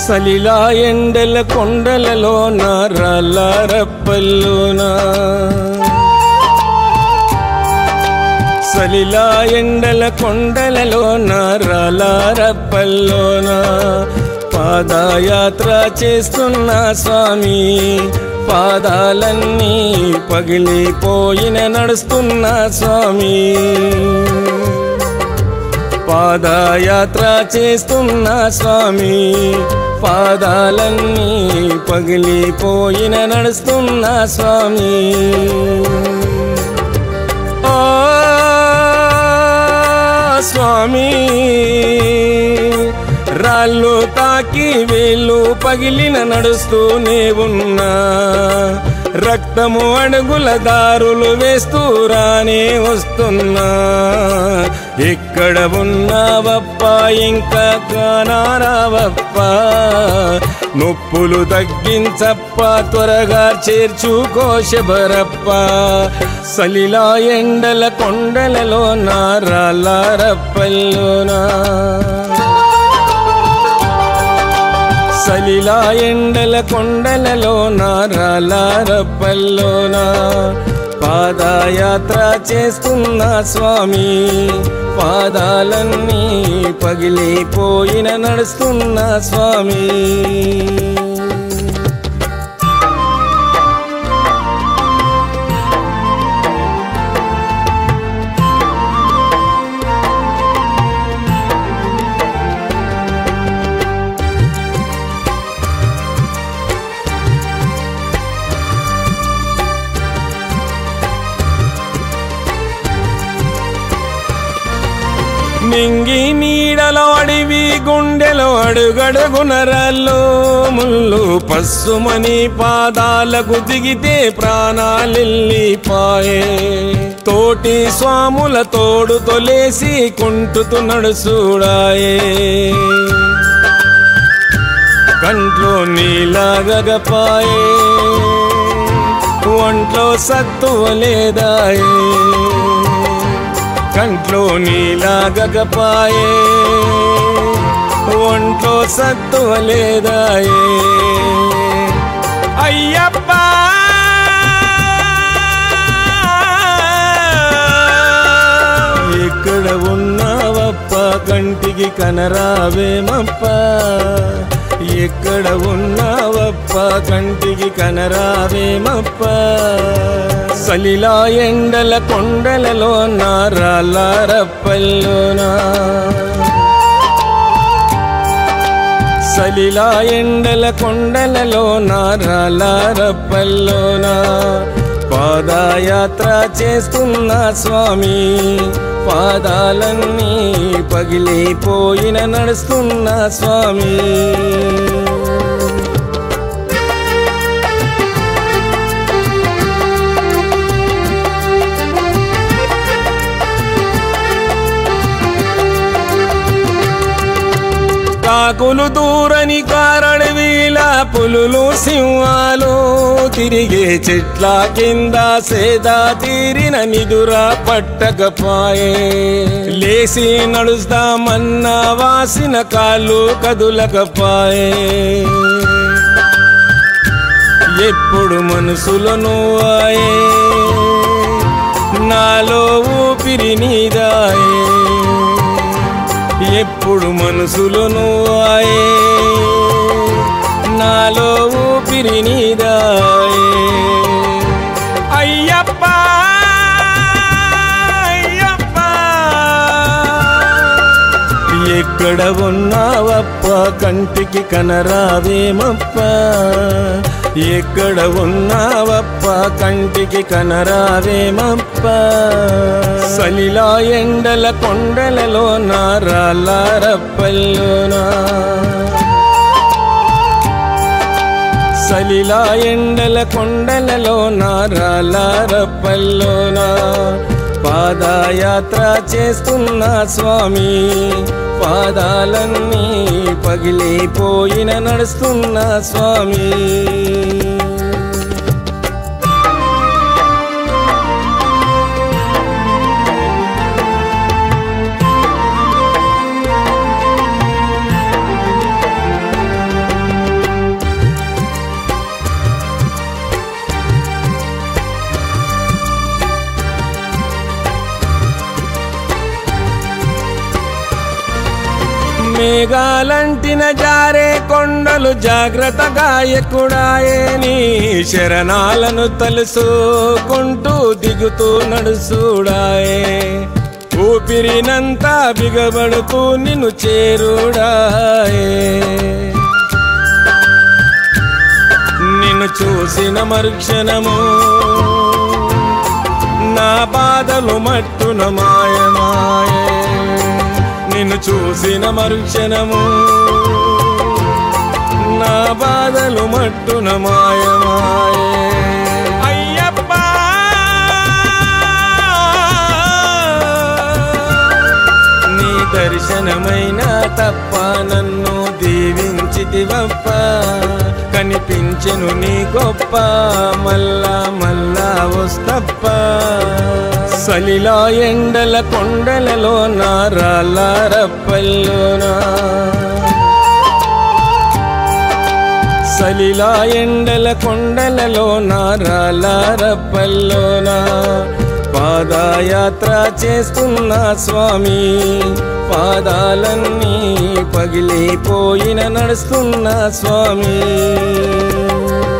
సలిలా ఎండల కొండలలో నరల్లరప్పల్లోన సలిలా ఎండల కొండలలో నరల్లరప్పల్లోన పాదయాత్ర చేస్తున్న స్వామి పాదాలన్నీ పగిలిపోయిన నడుస్తున్న స్వామి పాదయాత్ర చేస్తున్న స్వామి పాదాలన్నీ పగిలిపోయిన నడుస్తున్న స్వామి ఆ స్వామి రాళ్ళు తాకి వేళ్ళు పగిలిన నడుస్తూనే ఉన్నా రక్తము అడుగుల దారులు వేస్తూ రానే వస్తున్నా ఎక్కడ ఉన్నావప్ప ఇంకా కానారావప్ప నొప్పులు తగ్గించప్ప త్వరగా చేర్చుకో శబరప్ప సలిలా ఎండల కొండలలో నారాలారప్పల్లోనా సలిలా ఎండల కొండలలో నారాలారప్పల్లోన పాదయాత్ర చేస్తున్న స్వామి పాదాలన్నీ పగిలిపోయిన నడుస్తున్న స్వామి నింగి నీడలో అడివి గుండెలో అడుగడుగునరల్లో ముళ్ళు పస్సుమని పాదాలకు దిగితే ప్రాణాలెల్లిపాయే తోటి స్వాముల తోడు తొలేసి కుంటుతూ నడుసుడాయే కంట్లో నీలాగపాయే ఒంట్లో సత్తువ లేదాయే కంట్లో నీలాగపాయే ఒంట్లో సత్తువ లేదాయే అయ్యప్ప ఎక్కడ ఉన్నావప్ప కంటికి కనరావేమప్ప ఎక్కడ ఉన్నావప్ప కంటికి కనరావేమప్ప సలిలా ఎండల కొండలలో నారాలారప్పల్లోనా సలిలా ఎండల కొండలలో నారాలారప్పల్లోనా పాదయాత్ర చేస్తున్న స్వామి పాదాలన్నీ పగిలిపోయిన నడుస్తున్న స్వామి కాకులు దూరని కారడవీల పులులు సింహాలు తిరిగే చెట్ల కింద సేదా తీరిన నిదురా పట్టకపాయే లేసి నడుస్తామన్న వాసిన కాళ్ళు కదులకపాయే ఎప్పుడు మనసులో నువ్వాయే నాలో ఊపిరి నీదాయే ఎప్పుడు మనసులో నువ్వాయే నాలో ఊపిరి నీదాయే అయ్యప్ప అయ్యప్ప ఎక్కడ ఉన్నావప్ప కంటికి కనరావేమప్ప ఎక్కడ ఉన్నావప్ప కంటికి కనరావేమప్ప సలిలా ఎండల కొండలలో నారాలారప్పల్లోనా సలిలా ఎండల కొండలలో నారాలారప్పల్లోనా పాదయాత్ర చేస్తున్న స్వామి పాదాలన్నీ పగిలిపోయిన నడుస్తున్న స్వామి మేఘాలంటిన జారే కొండలు జాగ్రత్తగా ఎక్కుడాయే నీ శరణాలను తలుసుకుంటూ దిగుతూ నడుసుడాయే ఊపిరినంతా బిగబడుతూ నిన్ను చేరుడాయే నిన్ను చూసిన మరుక్షణము నా బాధలు మట్టున మాయమాయే నిన్ను చూసిన మరుక్షణము నా బాధలు మట్టున మాయమాయే అయ్యప్ప నీ దర్శనమైనా తప్ప నన్ను దీవించితివప్ప కనిపించెను నీ గొప్ప మల్లా మల్లా వస్తప్ప సలిలా ఎండల కొండలలో నారాల రప్పల్లోనా సలిలా ఎండల కొండలలో నారాల రప్పల్లోనా పాదయాత్ర చేస్తున్నా స్వామి పాదాలన్నీ పగిలిపోయిన నడుస్తున్నా స్వామి